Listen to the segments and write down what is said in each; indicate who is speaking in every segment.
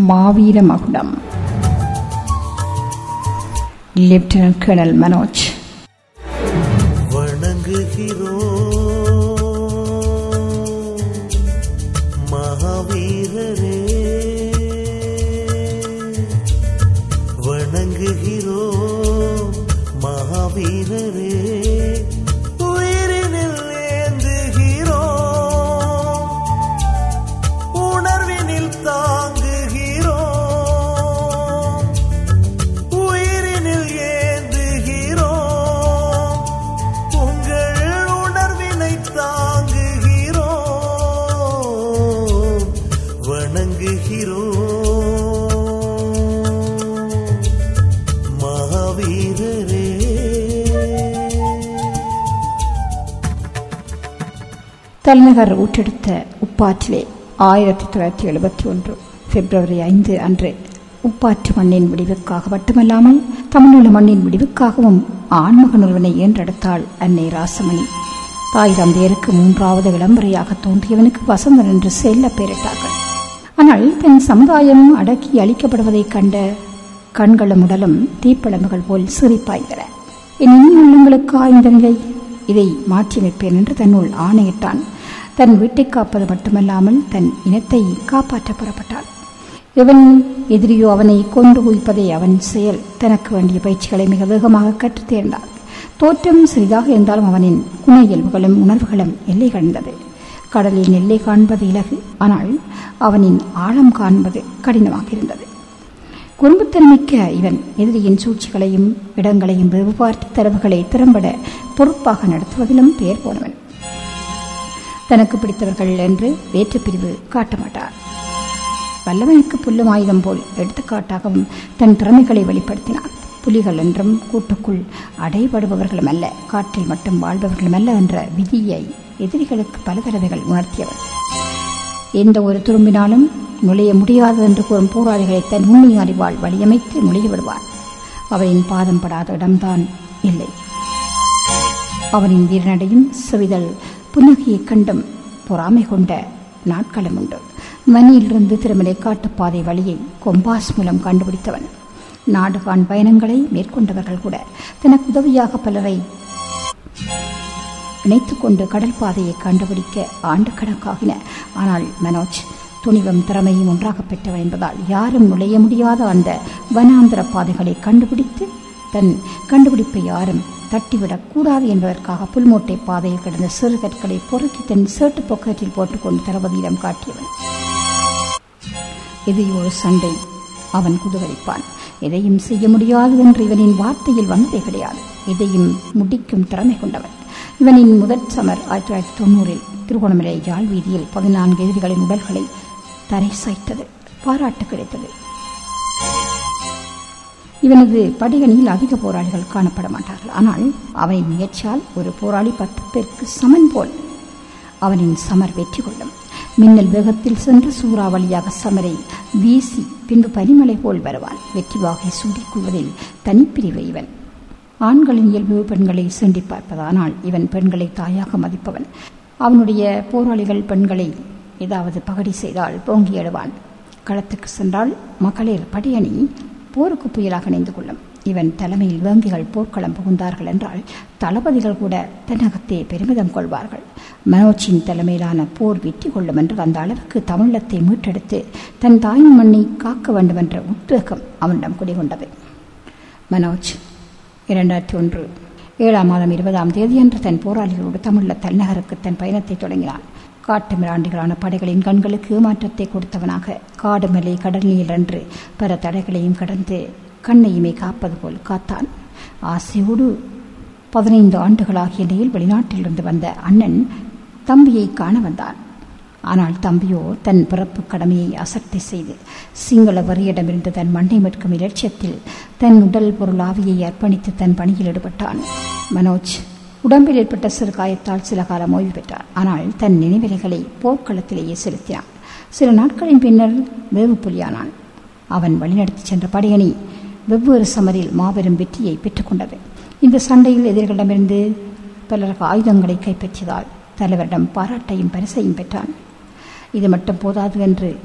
Speaker 1: மாவீர மகுடம் lieutenant colonel Manoj
Speaker 2: வணங்குகிறோம் மகாவீரரே வணங்குகிறோம் மகாவீரரே உயிரினில் ஏந்துகிறோம் உணர்வினில் தாங்குகிறோம் உயிரினில் ஏந்துகிறோம் உங்கள் உணர்வினை தாங்குகிறோம் வணங்குகிறோம் மகாவீரரே
Speaker 1: தலைநகர் ஊற்றெடுத்த உப்பாற்றிலே ஆயிரத்தி தொள்ளாயிரத்தி எழுபத்தி ஒன்று பிப்ரவரி ஐந்து அன்று உப்பாற்று மண்ணின் விடிவுக்காக மட்டுமல்லாமல் தமிழீழ மண்ணின் விடிவுக்காகவும் ஆண்மகன் ஒருவனை ஏன்றெடுத்தாள் அன்னை ராசமணி தாய் தந்தையருக்கு மூன்றாவது விளம்பரையாக தோன்றியவனுக்கு வசந்தன் என்று செல்ல பெயரிட்டார்கள் ஆனால் தன் சமுதாயம் அடக்கி அழிக்கப்படுவதைக் கண்ட கண்களும் உடலும் தீப்பிழம்புகள் போல் சிரிப்பாய்ந்தன என் இனி உள்ளங்களுக்கா இந்த நிலை இதை மாற்றியமைப்பேன் என்று தன்னுள் ஆணையிட்டான் தன் வீட்டை காப்பது மட்டுமல்லாமல் தன் இனத்தை காப்பாற்ற புறப்பட்டான் இவன் எதிரியோ அவனை கொண்டு குவிப்பதே அவன் செயல் தனக்கு வேண்டிய பயிற்சிகளை மிக வேகமாக கற்றுத் தேர்ந்தான் தோற்றம் சிறிதாக இருந்தாலும் அவனின் குண இயல்புகளும் உணர்வுகளும் எல்லை கடந்தது கடலின் எல்லை காண்பது இலகு ஆனால் அவனின் ஆழம் காண்பது கடினமாக இருந்தது குறும்புத்தன்மிக்க இவன் எதிரியின் சூழ்ச்சிகளையும் இடங்களையும் வெகு பார்த்து தரவுகளை திறம்பட பொறுப்பாக நடத்துவதிலும் பெயர் போனவன் தனக்கு பிடித்தவர்கள் என்று வேற்றுப்பிரிவு காட்ட மாட்டார் வல்லவனுக்கு புல்லும் ஆயுதம் போல் எடுத்துக்காட்டாகவும் தன் திறமைகளை வெளிப்படுத்தினான் புலிகள் என்றும் கூட்டுக்குள் அடைபடுபவர்களும் அல்ல காற்றில் மட்டும் வாழ்பவர்களும் அல்ல என்ற விதியை எதிரிகளுக்கு பல தடவைகள் உணர்த்தியவன் எந்த ஒரு துரும்பினாலும் நுழைய முடியாது என்று கூறும் போராளிகளை தன் உண்மை அறிவால் வழியமைத்து நுழைய விடுவான் அவரின் பாதம் படாத இடம்தான் இல்லை அவனின் வீரனடையும் செவிதல் புன்னகையைக் கண்டும் பொறாமை கொண்ட நாட்களும் உண்டு மணியிலிருந்து திருமலை காட்டுப்பாதை வழியை கொம்பாஸ் மூலம் கண்டுபிடித்தவன் நாடுகான் பயணங்களை மேற்கொண்டவர்கள் கூட தனக்கு உதவியாக பலரை இணைத்துக் கொண்டு கடல் பாதையை கண்டுபிடிக்க ஆண்டு கணக்காகின ஆனால் மனோஜ் துணிவும் திறமையும் ஒன்றாக பெற்றவன் என்பதால் யாரும் நுழைய முடியாத அந்த வனாந்திர பாதைகளை கண்டுபிடித்து தன் கண்டுபிடிப்பை யாரும் தட்டிவிடக் கூடாது என்பதற்காக புல்மோட்டை பாதையில் கிடந்த சிறு கற்களை பொறுக்கி தன் சேட்டு பொக்கெட்டில் போட்டுக்கொண்டு தளபதியிடம் காட்டியவன் இது ஒரு சண்டை அவன் குதூகலிப்பான் எதையும் செய்ய முடியாது என்று இவனின் வார்த்தையில் வந்ததே கிடையாது எதையும் முடிக்கும் திறமை கொண்டவன் இவனின் முதற் சமர் ஆயிரத்தி தொள்ளாயிரத்தி தொண்ணூறில் திருகோணமலை யாழ் வீதியில் பதினான்கு எதிரிகளின் உடல்களை தரை சாய்த்தது பாராட்டு கிடைத்தது இவனது படிகணியில் அதிக போராளிகள் காணப்பட மாட்டார்கள் ஆனால் அவனின் முயற்சியால் ஒரு போராளி பத்து பேருக்கு சமன் போல் அவனின் சமர் வெற்றி கொள்ளும் மின்னல் வேகத்தில் சென்று சூறாவளியாக சமரை வீசி பின்பு பனிமலை போல் வருவான் வெற்றி வாகை சூடிக்கொள்வதில் தனிப்பிரிவு இவன் ஆண்களின் இயல்பு பெண்களை சீண்டி பார்ப்பதானால் இவன் பெண்களை தாயாக மதிப்பவன் அவனுடைய போராளிகள் பெண்களை ஏதாவது பகடி செய்தால் பொங்கி எழுவான் களத்துக்கு சென்றால் மகளிர் படியணி போருக்கு புயலாக இணைந்து கொள்ளும் இவன் தலைமையில் வேங்கிகள் போர்க்களம் புகுந்தார்கள் என்றால் தளபதிகள் கூட தன்னகத்தே பெருமிதம் கொள்வார்கள் மனோஜின் தலைமையிலான போர் வெற்றி கொள்ளும் என்று அந்த அளவுக்கு தமிழத்தை மீட்டெடுத்து தன் தாயின் மண்ணை காக்க வேண்டும் என்ற உத்வேகம் அவனிடம் குடிகொண்டது மனோஜ் இரண்டாயிரத்தி ஒன்று ஏழாம் மாதம் இருபதாம் தேதியன்று தன் போராளிகளோடு தமிழ தலைநகருக்கு தன் பயணத்தை தொடங்கினான் காட்டு மிராண்டிகளான படைகளின் கண்களுக்கு ஏமாற்றத்தை கொடுத்தவனாக காடு மலை கடல் நீர் என்று பல தடைகளையும் கடந்து கண்ணையுமே காப்பது போல் காத்தான் ஆசையோடு பதினைந்து ஆண்டுகளாகிய நிலையில் வெளிநாட்டிலிருந்து வந்த அண்ணன் தம்பியை காண வந்தான் ஆனால் தம்பியோ தன் பிறப்பு கடமையை அசட்டை செய்து சிங்கள வரியிடமிருந்து தன் மண்ணை மீட்கும் இலட்சியத்தில் தன் உடல் பொருள் ஆவியை அர்ப்பணித்து தன் பணியில் ஈடுபட்டான் மனோஜ் உடம்பில் ஏற்பட்ட சிறு காயத்தால் சில காலம் ஓய்வு பெற்றார் ஆனால் தன் நினைவலைகளை போர்க்களத்திலேயே செலுத்தினான் சில நாட்களின் பின்னர் வேவு புலியானான் அவன் வழிநடத்தி சென்ற படையணி வெவ்வேறு சமரில் மாபெரும் வெற்றியை பெற்றுக்கொண்டது இந்த சண்டையில் எதிரிகளிடமிருந்து பலர் ஆயுதங்களை கைப்பற்றியதால் தலைவரிடம் பாராட்டையும் பரிசையும் பெற்றான் இது மட்டும் போதாது என்று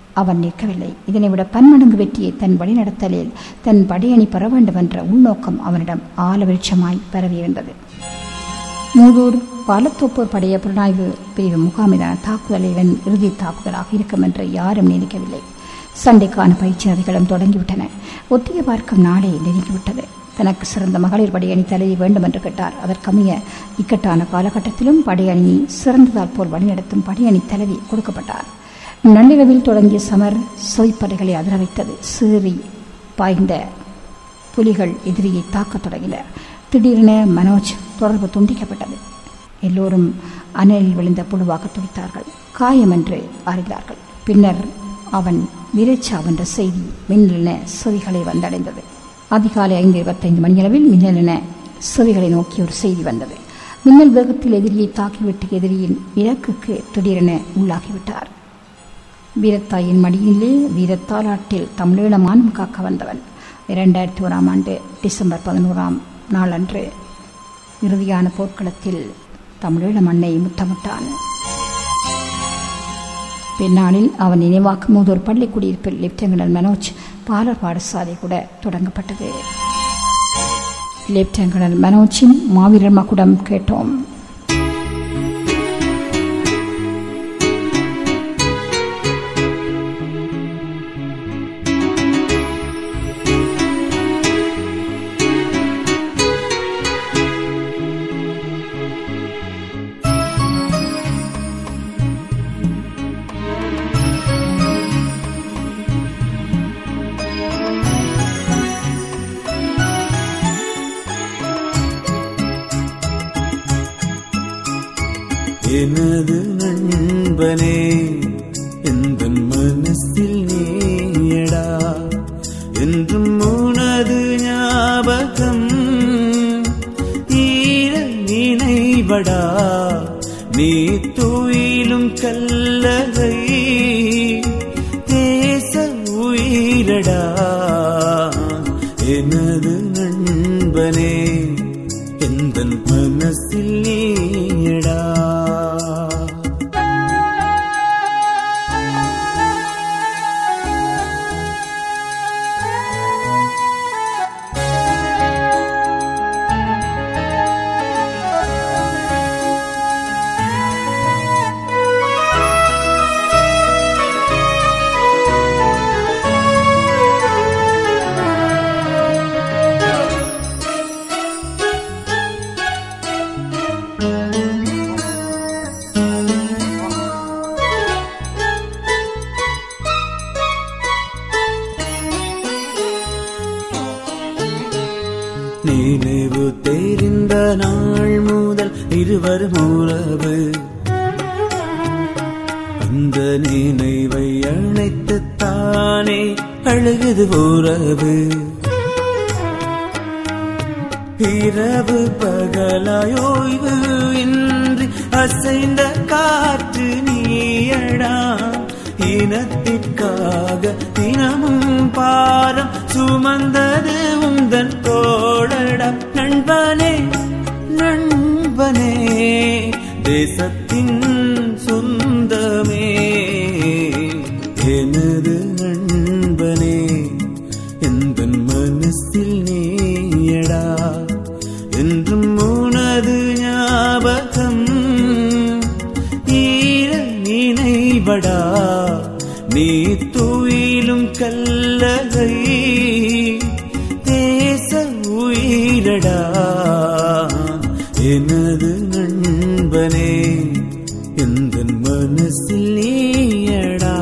Speaker 1: அவன் நிற்கவில்லை இதனை விட பன்மடங்கு வெற்றியை தன் வழிநடத்தலில் தன் படையணி பெற வேண்டும் என்ற உள்நோக்கம் அவனிடம் ஆலவிருட்சமாய் பரவியிருந்தது மூதூர் பாலத்தோப்பூர் படைய புலனாய்வு பிரிவு முகாமிலான தாக்குதல் இவன் இறுதி தாக்குதலாக இருக்கும் என்று யாரும் நினைக்கவில்லை சண்டைக்கான பயிற்சி நதிகளும் தொடங்கிவிட்டன ஒத்திகை பார்க்கும் நாளே நெருங்கிவிட்டது தனக்கு சிறந்த மகளிர் படையணி தலைவி வேண்டும் என்று கேட்டார் அதற்கமைய இக்கட்டான காலகட்டத்திலும் படையணியை சிறந்ததால் போல் வழிநடத்தும் படையணி தலைவி கொடுக்கப்பட்டார் நள்ளிரவில் தொடங்கிய சமர் சொய்ப்படைகளை அதிர வைத்தது சீறி பாய்ந்த புலிகள் எதிரியை தாக்கத் தொடங்கினர் திடீரென மனோஜ் தொடர்பு துண்டிக்கப்பட்டது எல்லோரும் அனலில் விழுந்த புழுவாக துடித்தார்கள் காயம் என்று அறிந்தார்கள் பின்னர் அவன் விரைச்சாவென்ற செய்தி மின்னலென செவிகளை வந்தடைந்தது அதிகாலை ஐந்து இருபத்தைந்து மணியளவில் மின்னலென செவிகளை நோக்கி ஒரு செய்தி வந்தது மின்னல் வேகத்தில் எதிரியை தாக்கிவிட்டு எதிரியின் இலக்குக்கு திடீரென உள்ளாகிவிட்டார் வீரத்தாயின் மடியிலே வீரத்தாலாட்டில் தமிழீழ மானம் காக்க வந்தவன் இரண்டாயிரத்தி ஓராம் ஆண்டு டிசம்பர் பதினோராம் நாளன்று இறுதியான போர்க்களத்தில் தமிழீழ மண்ணை முத்தமிட்டான் பின்னாளில் அவன் நினைவாக்கும் போது ஒரு பள்ளி குடியிருப்பில் லெப்டினன்ட் மனோஜ் பாலர் பாடசாலை கூட தொடங்கப்பட்டது லெப்டினன்ட் மனோஜின் மாவீரர் மகுடம் கேட்டோம்
Speaker 2: எனது நண்பனே எந்த மனசில் நீயடா என்றும் உனது ஞாபகம் ஈர நினைவடா நீ துயிலும் கல்லறை தேச உயிரடா எனது நண்பனே எந்த மனசில் நீயடா நினைவு தெரிந்த நாள் முதல் இருவரும் உறவு அந்த நினைவை அணைத்து தானே அழுகுது உறவு இரவு பகலாயோய்வு இன்றி அசைந்த காற்று நீயடா இனத்திற்காக தினமும் பாரம் சுமந்தது உந்தன் தோழடா நண்பனே நண்பனே தேசத்தின் சொந்தமே எனது நண்பனே எந்த மனசில் நீயடா என்றும் உனது ஞாபகம் ஈர நினைவடா நீ துயிலும் கல்லறை தேச உயிரடா எனது நண்பனே எந்த மனசில் நீயடா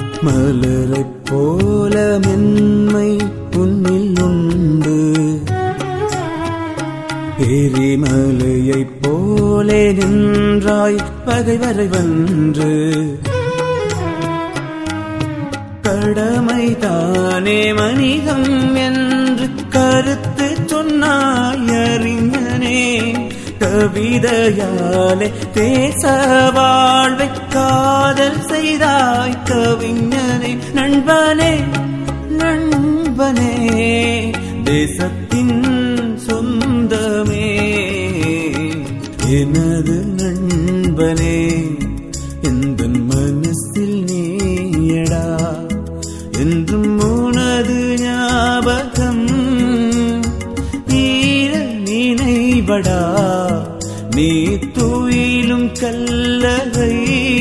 Speaker 2: மலரைப் போல மென்மை உன்னில் உண்டு எரிமலையைப் போலே நின்றாய் பகைவரை வென்று கடமைதானே மனிதம் என்று கருத்து சொன்னாய் அறிஞனே கவிதையாலே தேச வாழ்வை காதல் செய்தாய் கவிஞனே நண்பனே நண்பனே தேசத்தின் சொந்தமே எனது நண்பனே எந்த மனசில் நீயடா என்றும் உனது ஞாபகம் ஈர நினைவடா நீ துயிலும் கல்லறை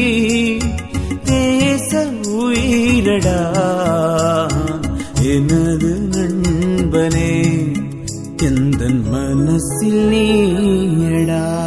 Speaker 2: தேச உயிரடா எனது நண்பனே எந்த மனசில் நீயடா